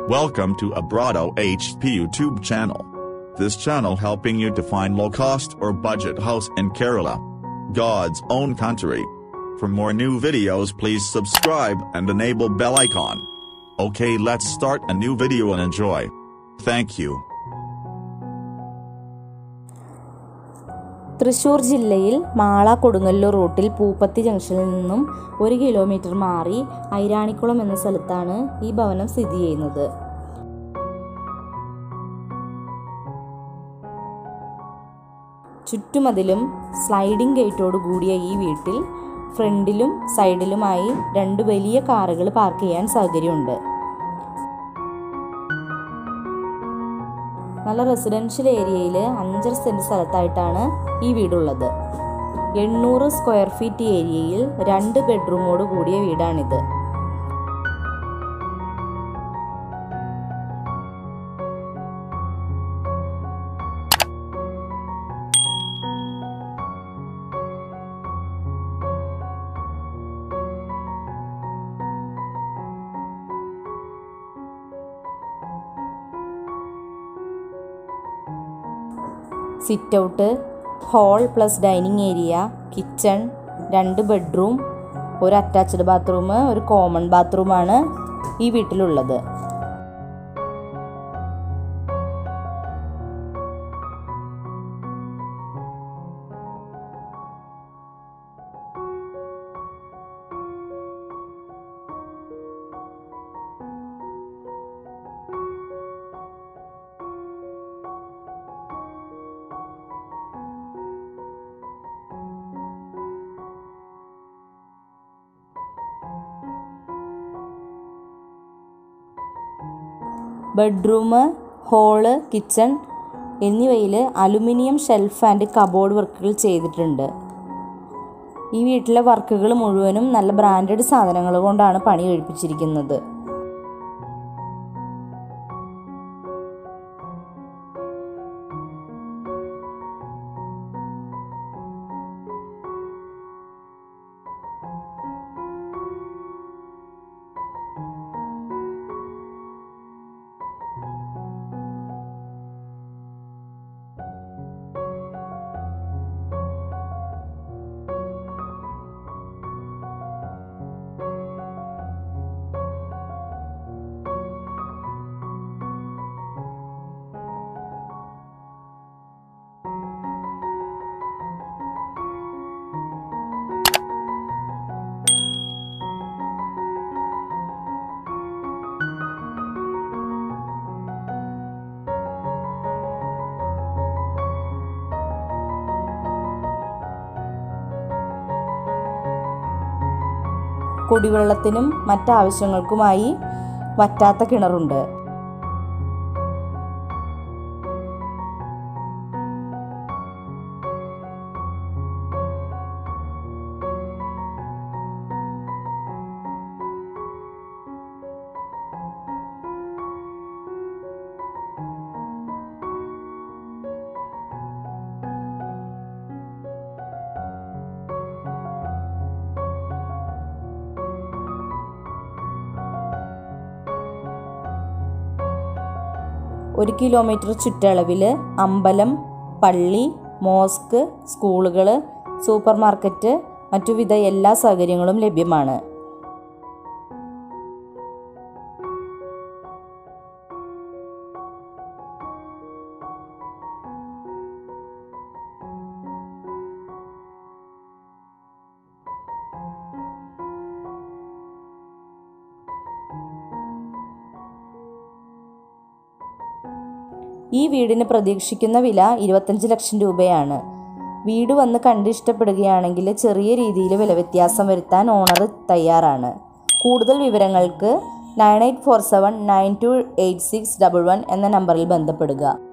Welcome to Abrado HP YouTube channel. This channel helping you to find low cost or budget house in Kerala. God's own country. For more new videos please subscribe and enable bell icon. Okay let's start a new video and enjoy. Thank you. Thrissur ജില്ലയിൽ മാള കൊടുങ്ങല്ലൂർ റൂട്ടിൽ പൂപ്പത്തി ജംഗ്ഷനിൽ നിന്നും ഒരു kilometre മാറി ഐരാണിക്കുളം എന്ന സ്ഥലത്താണ് ഈ ഭവനം സ്ഥിതി ചെയ്യുന്നത് ചുറ്റുമതിലും സ്ലൈഡിംഗ് ഗേറ്റോട് കൂടിയ ഈ വീട്ടിൽ ഫ്രണ്ടിലും സൈഡിലുമായി രണ്ട് വലിയ കാറുകൾ പാർക്ക് ചെയ്യാൻ സൗകര്യമുണ്ട് നല്ല റെസിഡൻഷ്യൽ ഏരിയയിൽ അഞ്ചര സെൻറ്റ് സ്ഥലത്തായിട്ടാണ് ഈ വീടുള്ളത് എണ്ണൂറ് സ്ക്വയർ ഫീറ്റ് ഏരിയയിൽ രണ്ട് ബെഡ്റൂമോട് കൂടിയ വീടാണിത് sit out hall plus dining area kitchen രണ്ട് ബെഡ്റൂം ഒരു അറ്റാച്ച്ഡ് ബാത്റൂം ഒരു കോമൺ ബാത്റൂമാണ് ഈ വീട്ടിലുള്ളത് ബെഡ്റൂം ഹോള് കിച്ചൺ എന്നിവയിൽ അലുമിനിയം ഷെൽഫ് ആൻഡ് കബോർഡ് വർക്കുകൾ ചെയ്തിട്ടുണ്ട് ഈ വീട്ടിലെ വർക്കുകൾ മുഴുവനും നല്ല ബ്രാൻഡഡ് സാധനങ്ങൾ കൊണ്ടാണ് പണി കഴിപ്പിച്ചിരിക്കുന്നത് കുടിവെള്ളത്തിനും മറ്റാവശ്യങ്ങൾക്കുമായി വറ്റാത്ത കിണറുണ്ട് ഒരു കിലോമീറ്റർ ചുറ്റളവിൽ അമ്പലം പള്ളി മോസ്ക് സ്കൂളുകൾ സൂപ്പർ മാർക്കറ്റ് മറ്റുവിധ എല്ലാ സൗകര്യങ്ങളും ലഭ്യമാണ് ഈ വീടിന് പ്രതീക്ഷിക്കുന്ന വില ഇരുപത്തഞ്ച് ലക്ഷം രൂപയാണ് വീട് വന്ന് കണ്ട് ഇഷ്ടപ്പെടുകയാണെങ്കിൽ ചെറിയ രീതിയിൽ വില വ്യത്യാസം വരുത്താൻ ഓണർ തയ്യാറാണ് കൂടുതൽ വിവരങ്ങൾക്ക് nine eight four seven nine two eight six double one എന്ന നമ്പറിൽ ബന്ധപ്പെടുക